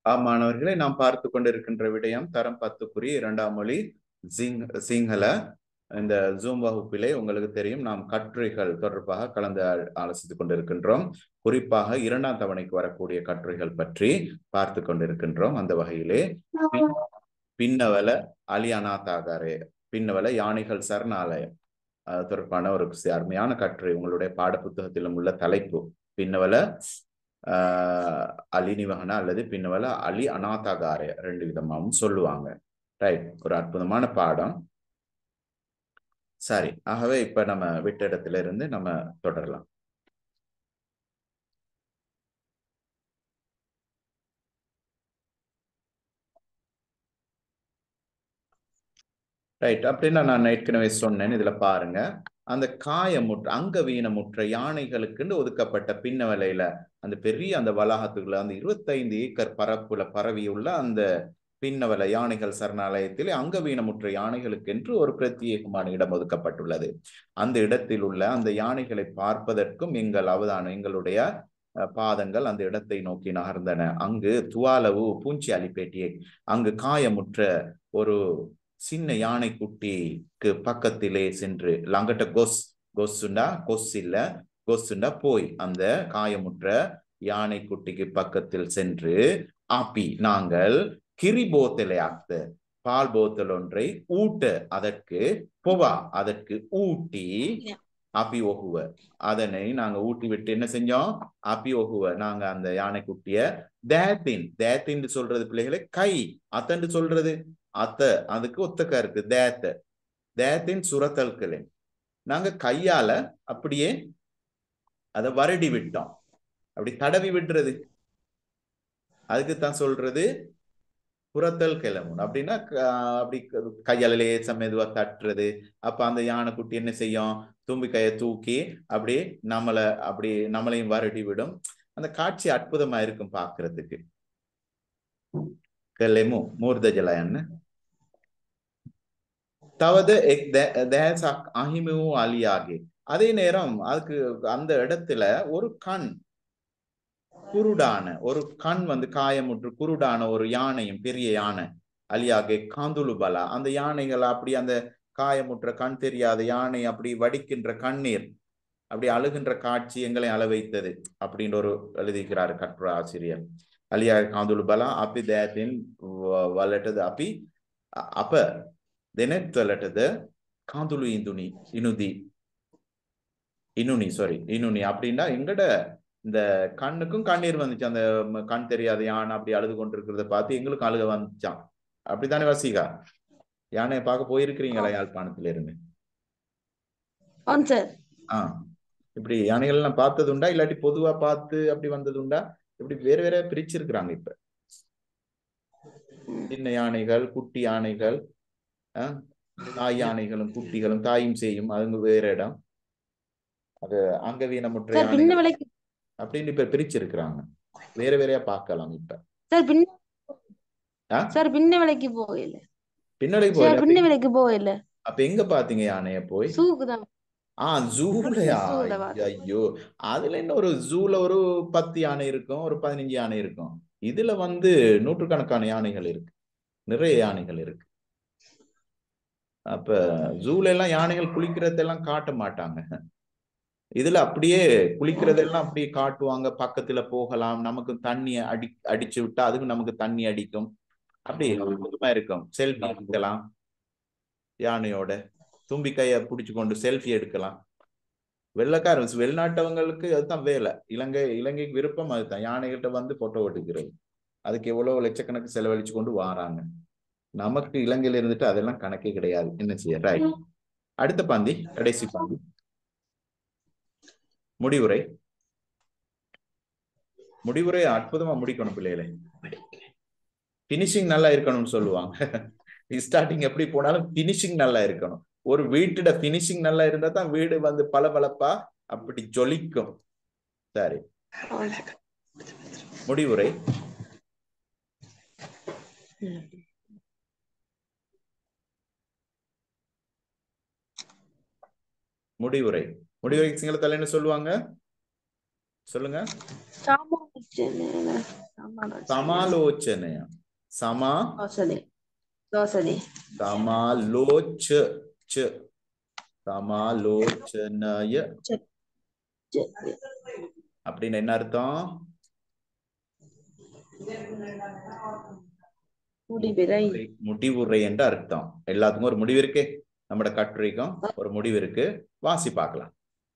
ஆமாணவர்களை நாம் பார்த்து கொண்டிருக்கின்ற விடயம் தரம் பத்துக்குரிய இரண்டாம் மொழி சிங் சிங்கள இந்த ஜூம் வகுப்பிலே உங்களுக்கு தெரியும் நாம் கட்டுரைகள் தொடர்பாக கலந்து ஆ- ஆலோசித்துக் கொண்டிருக்கின்றோம் குறிப்பாக இரண்டாம் தவணைக்கு வரக்கூடிய கட்டுரைகள் பற்றி பார்த்து கொண்டிருக்கின்றோம் அந்த வகையிலே பின்- பின்னவல அலியநாதாகாரே பின்னவல யானைகள் சரணாலயம் அது தொடர்பான ஒரு அருமையான கட்டுரை உங்களுடைய பாடப்புத்தகத்திலும் உள்ள தலைப்பு பின்னவல ஆஹ் அலினிவகன அல்லது பின்னவல அலி அநாதாகாரே ரெண்டு விதமாகவும் சொல்லுவாங்க ரைட் ஒரு அற்புதமான பாடம் சரி ஆகவே இப்ப நம்ம விட்ட இடத்துல இருந்து நம்ம தொடரலாம் ரைட் அப்படின்னா நான் ஏற்கனவே சொன்னேன் இதுல பாருங்க அந்த காயமுற்ற அங்கவீனமுற்ற யானைகளுக்குன்னு ஒதுக்கப்பட்ட பின்னவலையில அந்த பெரிய அந்த வளாகத்துக்குள்ள அந்த இருபத்தைந்து ஏக்கர் பரப்புல பரவியுள்ள அந்த பின்னவல யானைகள் சரணாலயத்திலே அங்கவீனமுற்ற யானைகளுக்கென்று ஒரு பிரத்யேகமான இடம் ஒதுக்கப்பட்டுள்ளது அந்த இடத்தில் உள்ள அந்த யானைகளை பார்ப்பதற்கும் எங்கள் அவதானம் எங்களுடைய அஹ், பாதங்கள் அந்த இடத்தை நோக்கி நகர்ந்தன அங்கு துவாலவு பூஞ்சி அலிப்பேட்டியை அங்கு காயமுற்ற ஒரு சின்ன யானைக்குட்டிக்கு பக்கத்திலே சென்று லங்கட்ட கொஸ் கொஸ்ஸுண்டா கொஸ் இல்ல கொஸ்ஸுண்டா போய் அந்த காயமுற்ற யானைக்குட்டிக்கு பக்கத்தில் சென்று ஆப்பி நாங்கள் கிரி போத்தலையாத்த பால் போத்தல் ஒன்றை ஊட்ட அதற்கு பொவா அதற்கு ஊட்டி அப்பி ஒகுவ அதனை நாங்க ஊட்டி விட்டு என்ன செஞ்சோம் அப்பி ஒகுவ நாங்க அந்த யானைக்குட்டிய தேத்தின் தேத்தின் சொல்றது பிள்ளைகளை கை அத்தன்று சொல்றது அத்த அதுக்கு ஒத்தக்கா இருக்கு தேத்த தேத்தின் சுரத்தல்களே நாங்க கையால அப்படியே அதை வருடி விட்டோம் அப்படி தடவி விடுறது அதுக்கு தான் சொல்றது புறத்தல் கிளம்பும் அப்படின்னா க- அப்படி க- கையால லேசா மெதுவா தட்டுறது அப்ப அந்த யானைக்குட்டி என்ன செய்யும் தும்பி கையை தூக்கி அப்படியே நம்மள அப்படி நம்மளையும் வருடி விடும் அந்த காட்சி அற்புதமா இருக்கும் பாக்குறதுக்கு கெல்லெமு மூர்த ஜலயன்னு தவது எக் தே- தேசக் அஹிமு அலியாகி அதே நேரம் அதுக்கு அந்த இடத்துல ஒரு கண் குருடான ஒரு கண் வந்து காயமுற்று குருடான ஒரு யானையும் பெரிய யானை அலியாகே காந்துலுபலா அந்த யானைகள் அப்படி அந்த காயமுற்ற கண் தெரியாத யானை அப்படி வடிக்கின்ற கண்ணீர் அப்படி அழுகின்ற காட்சி எங்களை அள வைத்தது அப்படின்ற ஒரு எழுதிக்கிறார் கட்டுரை ஆசிரியர் அலியா காந்துலுபலா அப்பி தேத்தின் வல்லட்டது அப்பி அ- அப்ப தினத் வல்லட்டது காந்துலு இந்துனி இனுதி இனுனி சாரி இனுனி அப்படின்னா எங்கட இந்த கண்ணுக்கும் கண்ணீர் வந்துச்சு அந்த ம- கண் தெரியாத யானை அப்படி அழுது கொண்டிருக்கிறத பார்த்து எங்களுக்கும் அழுக வந்துச்சான் அப்படித்தானே வசீகா யானையை பார்க்க போயிருக்கிறீங்களா யாழ்ப்பாணத்துல இருந்து ஆன் சார் ஆ இப்படி யானைகள் எல்லாம் பார்த்தது உண்டா இல்லாட்டி பொதுவா பார்த்து அப்படி வந்தது உண்டா இப்படி வேற வேற பிரிச்சிருக்கிறாங்க இப்ப சின்ன யானைகள் குட்டி யானைகள் ஆ, தாய் யானைகளும் குட்டிகளும் தாயும் செய்யும் அதுங்க வேற இடம் அது அங்கவீனமுற்ற சார் பின்ன யானைகள் விலைக்கு அப்படின்னு இப்ப பிரிச்சிருக்கிறாங்க வேற வேறையா பார்க்கலாம் இப்ப சார் பின்ன ஆ? சார் பின்ன விலைக்கு போகல பின்னாடி சார் போயில பின்ன விலைக்கு போகல அப்ப எங்க பாத்தீங்க யானைய போய் சூக்கு தான் ஆ ஜூலயா ஜூல பார்த்தேன். ஐயோ அதுல என்ன ஒரு ஜூல ஒரு பத்து யானை இருக்கும் ஒரு பதினஞ்சு யானை இருக்கும் இதுல வந்து நூற்றுக்கணக்கான யானைகள் இருக்கு நிறைய யானைகள் இருக்கு அப்ப ஜூல எல்லாம் யானைகள் குளிக்கிறதெல்லாம் காட்ட மாட்டாங்க இதுல அப்படியே குளிக்கிறதெல்லாம் அப்படியே காட்டுவாங்க பக்கத்துல போகலாம் நமக்கு தண்ணி அடி அடிச்சு விட்டா அதுக்கு நமக்கு தண்ணி அடிக்கும் அப்படி அற்புதமா இருக்கும் செல்ஃபி எடுக்கலாம் யானையோட தும்பி கைய பிடிச்சு கொண்டு செல்ஃபி எடுக்கலாம் வெள்ளக்காரன் வெளிநாட்டவங்களுக்கு அதுதான் வேலை இலங்கை இலங்கைக்கு விருப்பம் அதுதான் யானைகிட்ட வந்து போட்டோ எடுக்கிறது அதுக்கு எவ்வளவு லட்சக்கணக்கு செலவழிச்சு கொண்டு வாராங்க நமக்கு இலங்கையில இருந்துட்டு அதெல்லாம் கணக்கே கிடையாது என்ன செய்ய ரைட் அடுத்த பாந்தி கடைசி பாந்தி முடிவுரை முடிவுரை அற்புதமா முடிக்கணும் பிள்ளைகளே பினிஷிங் நல்லா இருக்கணும்னு சொல்லுவாங்க ஸ்டார்டிங் எப்படி போனாலும் பினிஷிங் நல்லா இருக்கணும் ஒரு வீட்டோட பினிஷிங் நல்லா இருந்தா தான் வீடு வந்து பளபளப்பா அப்படி ஜொலிக்கும் சரி ஆன் சார் முடிவுரை முடிவுரை முடிவுரை சிங்களத்தால என்ன சொல்லுவாங்க சொல்லுங்க சாமான் சமாலோச்சனய சமா தோசனே தோசனே சமாலோச்ச ச சமாலோச்சனய அப்படின்னு என்ன அர்த்தம் முடிவிரை முடிவுரை என்ற அர்த்தம் எல்லாத்துக்கும் ஒரு முடிவு இருக்கே நம்மட கட்டுரைக்கும் ஒரு முடிவு இருக்கு வாசி பார்க்கலாம்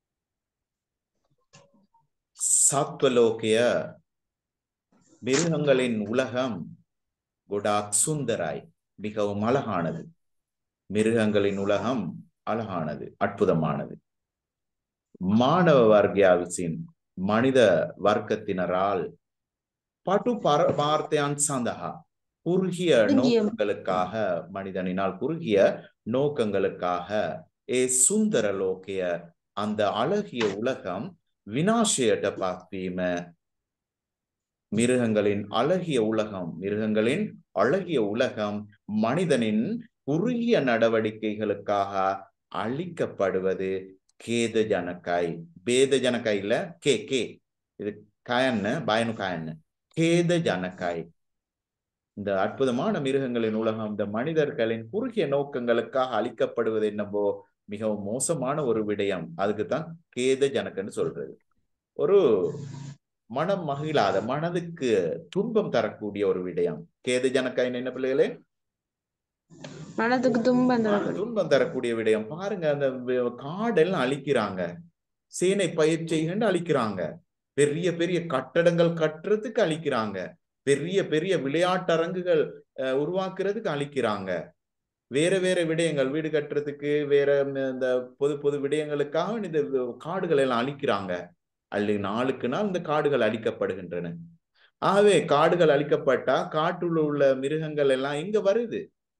சாத்வலோக்கிய மிருகங்களின் உலகம் குடாக் சுந்தராய் மிகவும் அழகானது மிருகங்களின் உலகம் அழகானது அற்புதமானது மாணவ வர்க்கியாவிசின் மனித வர்க்கத்தினரால் பட்டு பார்த்தையான் சந்தகா குறுகிய குறுகிய- நோக்கங்களுக்காக மனிதனினால் குறுகிய நோக்கங்களுக்காக ஏ சுந்தர லோக்கிய அந்த அழகிய உலகம் வினாசையட்ட பாத்தீம மிருகங்களின் அழகிய உலகம் மிருகங்களின் அழகிய உலகம் மனிதனின் குறுகிய நடவடிக்கைகளுக்காக அழிக்கப்படுவது கேத ஜனக்காய் பேத ஜனக்காய் இல்ல கே கே இது காயன்னு பயனு காயன்னு கேத ஜனக்காய் இந்த அற்புதமான மிருகங்களின் உலகம் இந்த மனிதர்களின் குறுகிய நோக்கங்களுக்காக அழிக்கப்படுவது என்னவோ மிகவும் மோசமான ஒரு விடயம் அதுக்கு தான் கேத ஜனக்கன்னு சொல்றது ஒரு மனம் மகிழாத மனதுக்கு துன்பம் தரக்கூடிய ஒரு விடயம் கேது ஜனக்காயின் என்ன பிள்ளைகளே மனதுக்கு துன்பம் தரக்கூடிய துன்பம் தரக்கூடிய விடயம் பாருங்க அந்த வி- காடெல்லாம் அழிக்கிறாங்க சேனை பயிற்சிகண்டு அழிக்கிறாங்க பெரிய பெரிய கட்டடங்கள் கட்டுறதுக்கு அழிக்கிறாங்க பெரிய பெரிய விளையாட்டரங்குகள் அஹ், உருவாக்குறதுக்கு அழிக்கிறாங்க வேற வேற விடயங்கள் வீடு கட்டுறதுக்கு வேற ம், இந்த பொது பொது விடயங்களுக்காக இந்த வி- காடுகளை எல்லாம் அழிக்கிறாங்க அல்லது நாளுக்கு நாள் இந்த காடுகள் அழிக்கப்படுகின்றன ஆகவே காடுகள் அழிக்கப்பட்டா காட்டுள்ள உள்ள மிருகங்கள் எல்லாம் இங்க வருது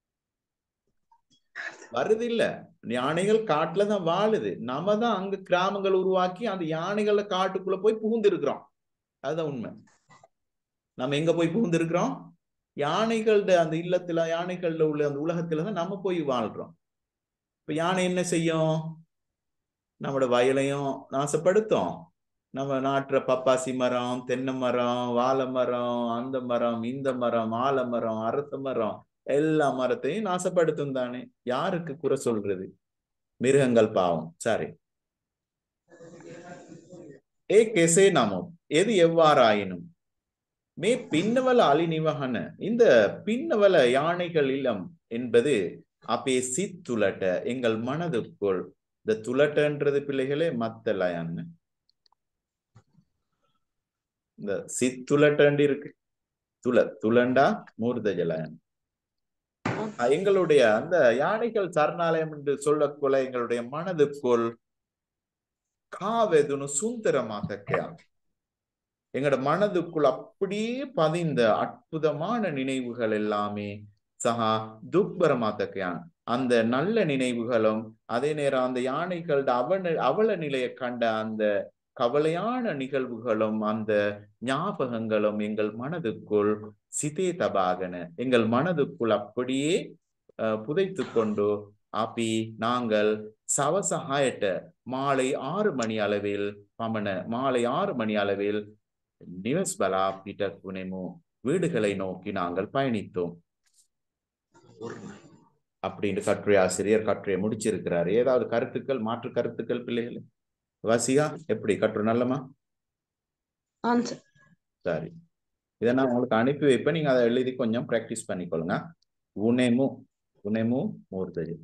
வருது இல்ல யானைகள் காட்டுல தான் வாழுது நம்ம தான் அங்க கிராமங்கள் உருவாக்கி அந்த யானைகளை காட்டுக்குள்ள போய் புகுந்து இருக்கிறோம் அதுதான் உண்மை நம்ம எங்க போய் புகுந்து இருக்கிறோம் யானைகளோட அந்த இல்லத்துல யானைகள்ல உள்ள அந்த உலகத்துல தான் நம்ம போய் வாழ்றோம் இப்ப யானை என்ன செய்யும் நம்மளோட வயலையும் நாசப்படுத்தும் நம்ம நாட்டுற பப்பாசி மரம் தென்னை மரம் வாழை மரம் அந்த மரம் இந்த மரம் ஆலமரம் அரச மரம் எல்லா மரத்தையும் நாசப்படுத்தும் தானே யாருக்கு குறை சொல்றது மிருகங்கள் பாவம் சரி ஏ கெசே நமோ எது எவ்வாறாயினும் மே பின்னவல அலிநிவகன இந்த பின்னவல யானைகள் இல்லம் என்பது அப்பே சித்துலட்ட எங்கள் மனதுக்குள் இந்த துலட்டன்றது பிள்ளைகளே மத்தலயான்னு இந்த சித்துலட்டண்டி இருக்கு துல துலண்டா மூர்தஜலயன் அஹ் எங்களுடைய அந்த யானைகள் சரணாலயம் என்று சொல்லக்குள்ள எங்களுடைய மனதுக்குள் காவெதுனு சுந்தரமாத்தக்கையா எங்களோட மனதுக்குள் அப்படியே பதிந்த அற்புதமான நினைவுகள் எல்லாமே சகா துக்பரமாத்தக்கையான் அந்த நல்ல நினைவுகளும் அதே நேரம் அந்த யானைகளோட அவன அவல நிலையை கண்ட அந்த கவலையான நிகழ்வுகளும் அந்த ஞாபகங்களும் எங்கள் மனதுக்குள் சிதே தபாகன எங்கள் மனதுக்குள் அப்படியே அஹ், புதைத்து கொண்டு அப்பி நாங்கள் சவசகாயட்ட மாலை ஆறு மணி அளவில் பமன மாலை ஆறு மணி அளவில் நிவஸ்பலா பீட்டர் புனேமு வீடுகளை நோக்கி நாங்கள் பயணித்தோம் அப்படின்னு கட்டுரை ஆசிரியர் கட்டுரையை முடிச்சிருக்கிறார் ஏதாவது கருத்துக்கள் மாற்று கருத்துக்கள் பிள்ளைகள் வசிகா எப்படி கட்டுரை நல்லமா ஆன்சர் சரி இதை நான் உங்களுக்கு அனுப்பி வைப்பேன் நீங்க அதை எழுதி கொஞ்சம் பிராக்டிஸ் பண்ணிக்கொள்ளுங்க உனேமு உனேமு மூர்த்தஜி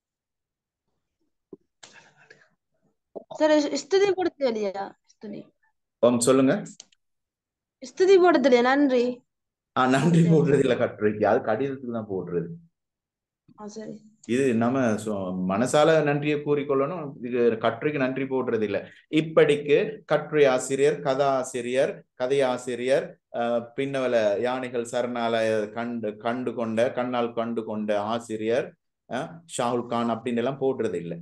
சரி ஸ்துதி போடுறது இல்லையா ஸ்துதி ஓம் சொல்லுங்க ஸ்துதி போடுறது இல்லையா நன்றி ஆஹ் நன்றி போடுறது இல்ல கட்டுரைக்கு அது கடிதத்துக்கு தான் போடுறது ஆ சரி இது நம்ம சொ- மனசால நன்றியை கூறிக்கொள்ளணும் இது கட்டுரைக்கு நன்றி போடுறது இல்ல இப்படிக்கு கட்டுரை ஆசிரியர் கதா ஆசிரியர் கதை ஆசிரியர் அஹ், பின்னவல யானைகள் சரணாலய கண்டு கண்டு கொண்ட கண்ணால் கண்டு கொண்ட ஆசிரியர் அஹ், ஷாகுல் கான் அப்படின்னு எல்லாம் போடுறது இல்ல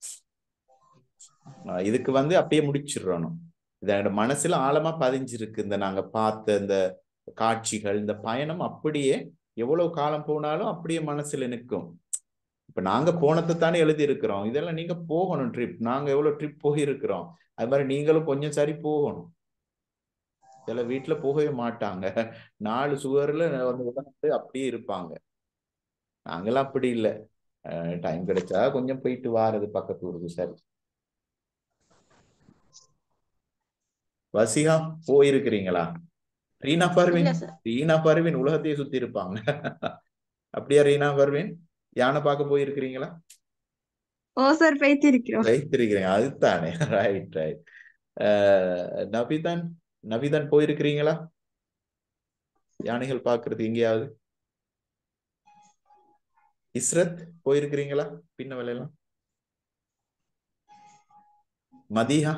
அஹ், இதுக்கு வந்து அப்படியே முடிச்சிடணும் இது என்னோட மனசுல ஆழமா பதிஞ்சிருக்கு இந்த நாங்க பார்த்த இந்த காட்சிகள் இந்த பயணம் அப்படியே எவ்வளவு காலம் போனாலும் அப்படியே மனசுல நிற்கும் இப்ப நாங்க போனதை தானே எழுதி இருக்கிறோம் இதெல்லாம் நீங்க போகணும் ட்ரிப் நாங்க எவ்வளவு ட்ரிப் போயிருக்கிறோம் அது மாதிரி நீங்களும் கொஞ்சம் சரி போகணும் சில வீட்டுல போகவே மாட்டாங்க நாலு சுவர்ல வந்து உட்கார்ந்து அப்படியே இருப்பாங்க நாங்கெல்லாம் அப்படி இல்லை டைம் கிடைச்சா கொஞ்சம் போயிட்டு வாரது பக்கத்து ஊருக்கு சரி வசிகா போயிருக்கிறீங்களா ரீனா பர்வீன் இல்ல சார் ரீனா பர்வீன் உலகத்தையே சுத்தி இருப்பாங்க அப்படியா ரீனா பர்வீன் யானை பார்க்க போயிருக்கிறீங்களா ஓ சார் பேய்த்திருக்கிறோம் வைத்திருக்கிறீங்க அதுதானே ரைட் ரைட் நபிதன் நபிதன் போயிருக்கிறீங்களா யானைகள் பார்க்கிறது எங்கேயாவது இஸ்ரத் போயிருக்கிறீங்களா பின்ன வேலையெல்லாம் மதியா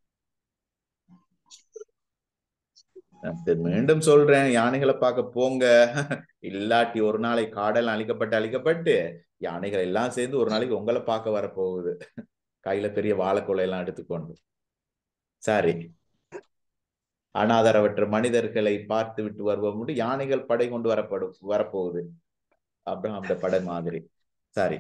மீண்டும் சொல்றேன் யானைகளை பார்க்க போங்க இல்லாட்டி ஒரு நாளை காடல் அழிக்கப்பட்டு அழிக்கப்பட்டு யானைகள் எல்லாம் சேர்ந்து ஒரு நாளைக்கு உங்களை பார்க்க வரப்போகுது கையில பெரிய வாழைக்குலை எல்லாம் எடுத்துக்கொண்டு சரி அனாதரவற்ற மனிதர்களை பார்த்து விட்டு வருவோம் யானைகள் படை கொண்டு வரப்படும் வரப்போகுது அப்புறம் அந்த படை மாதிரி சரி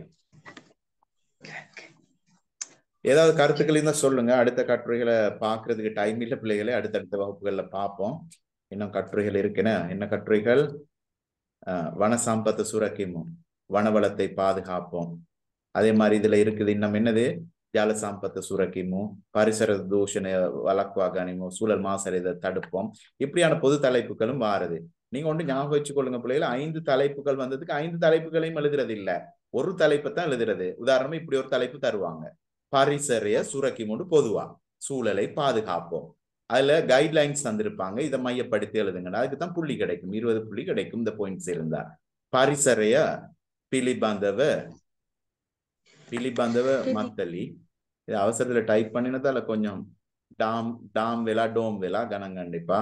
ஏதாவது கருத்துக்கள் இருந்தா சொல்லுங்க அடுத்த கட்டுரைகளை பாக்குறதுக்கு டைம் இல்ல பிள்ளைகளை அடுத்தடுத்த வகுப்புகள்ல பார்ப்போம் இன்னும் கட்டுரைகள் இருக்குன்னு என்ன கட்டுரைகள் வன சம்பத்து சுரக்கிமோ வனவளத்தை பாதுகாப்போம் அதே மாதிரி இதுல இருக்குது இன்னும் என்னது ஜால சம்பத்து சுரக்கிமோ பரிசர தூஷண வழக்குவாகனிமோ சூழல் மாசடைதை தடுப்போம் இப்படியான பொது தலைப்புகளும் மாறுது நீங்க ஒன்று ஞாபகம் வச்சுக்கொள்ளுங்க பிள்ளைகள் ஐந்து தலைப்புகள் வந்ததுக்கு ஐந்து தலைப்புகளையும் எழுதுறது இல்ல ஒரு தலைப்பை தான் எழுதுறது உதாரணமா இப்படி ஒரு தலைப்பு தருவாங்க பரிசரைய சுரக்கிமோடு பொதுவா சூழலை பாதுகாப்போம் அதுல கைட்லைன்ஸ் தந்திருப்பாங்க இதை மையப்படுத்தி எழுதுங்க அதுக்கு தான் புள்ளி கிடைக்கும் இருபது புள்ளி கிடைக்கும் இந்த பாயிண்ட்ஸ் இருந்தா பரிசரைய பிலிபந்தவ பிலிபந்தவ மத்தலி இது அவசரத்துல டைப் பண்ணினதால கொஞ்சம் டாம் டாம் வேலா டோம் வேலா கணம் கண்டிப்பா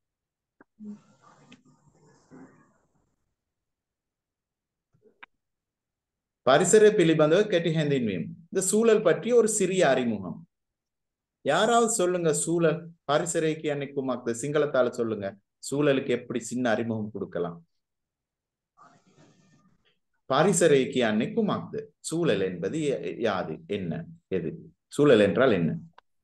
பரிசர பிலிபந்தவ கெட்டி ஹேந்தின்வீம் இந்த சூழல் பற்றி ஒரு சிறிய அறிமுகம் யாராவது சொல்லுங்க சூழல் பரிசரைக்கு அன்னைக்கு சிங்களத்தால சொல்லுங்க சூழலுக்கு எப்படி சின்ன அறிமுகம் கொடுக்கலாம் பரிசரைக்கு அன்னைக்கு சூழல் என்பது யாது என்ன எது சூழல் என்றால் என்ன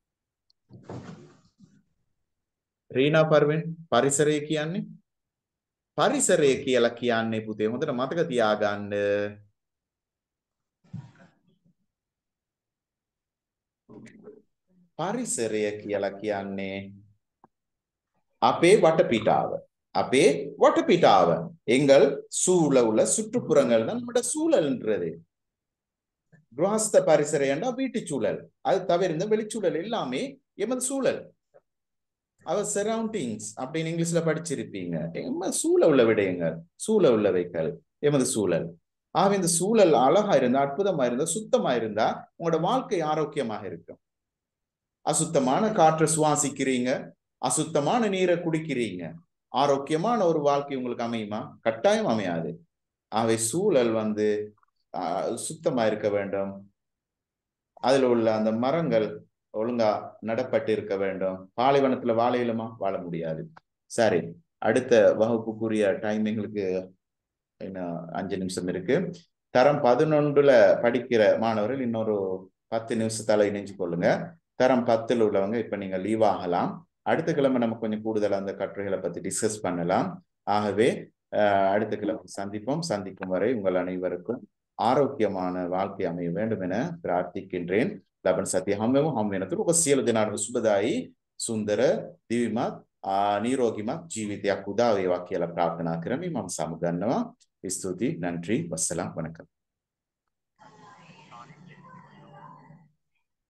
ரீனா பர்வின் පරිසරය කියන්නේ පරිසරය කියලා කියන්නේ පුතේ හොඳට මතක තියාගන්න පරිසරය කියලා කියන්නේ අපේ වටපිටාව අපේ வட்டப்பிட்டாவ எங்கள் சூழ உள்ள சுற்றுப்புறங்கள் தான் நம்மளோட சூழல்ன்றது கிராஸ்த பரிசரையண்டா வீட்டு சூழல் அது தவிர இந்த வெளிச்சூழல் எல்லாமே எமது சூழல் அவர் சரௌண்டிங்ஸ் அப்படின்னு இங்கிலீஷ்ல படிச்சிருப்பீங்க எமது சூழ உள்ள விடயங்கள் சூழ உள்ளவைகள் எமது சூழல் ஆக இந்த சூழல் அழகா இருந்தா அற்புதமா இருந்தா சுத்தமா இருந்தா உங்களோட வாழ்க்கை ஆரோக்கியமாக இருக்கும் அசுத்தமான காற்றை சுவாசிக்கிறீங்க அசுத்தமான நீரை குடிக்கிறீங்க ஆரோக்கியமான ஒரு வாழ்க்கை உங்களுக்கு அமையுமா கட்டாயம் அமையாது அவை சூழல் வந்து சுத்தமா இருக்க வேண்டும் அதுல உள்ள அந்த மரங்கள் ஒழுங்கா நடப்பட்டு இருக்க வேண்டும் பாலைவனத்துல வாழ இயலுமா வாழ முடியாது சரி அடுத்த வகுப்புக்குரிய டைம் எங்களுக்கு இன்னும் அஞ்சு நிமிஷம் இருக்கு தரம் பதினொன்றுல படிக்கிற மாணவர்கள் இன்னொரு பத்து நிமிஷத்தால இணைஞ்சு கொள்ளுங்க தரம் பத்துல உள்ளவங்க இப்ப நீங்க லீவ் ஆகலாம் அடுத்த கிழமை நம்ம கொஞ்சம் கூடுதல் அந்த கட்டுரைகளை பத்தி டிஸ்கஸ் பண்ணலாம் ஆகவே அடுத்த கிழமை சந்திப்போம் சந்திக்கும் வரை உங்கள் அனைவருக்கும் ஆரோக்கியமான வாழ்க்கை அமைய வேண்டும் என பிரார்த்திக்கின்றேன் ලබන සතිය හැමෝම හම් වෙනතුරු ඔබ සියලු දෙනාටම සුබදායි සුන්දර දිවිමත් නිරෝගිමත් ජීවිතයක් උදා වේවා කියලා ප්‍රාර්ථනා කරමි මම සමුගන්නවා ස්තුති நன்றி வசலாம் வணக்கம்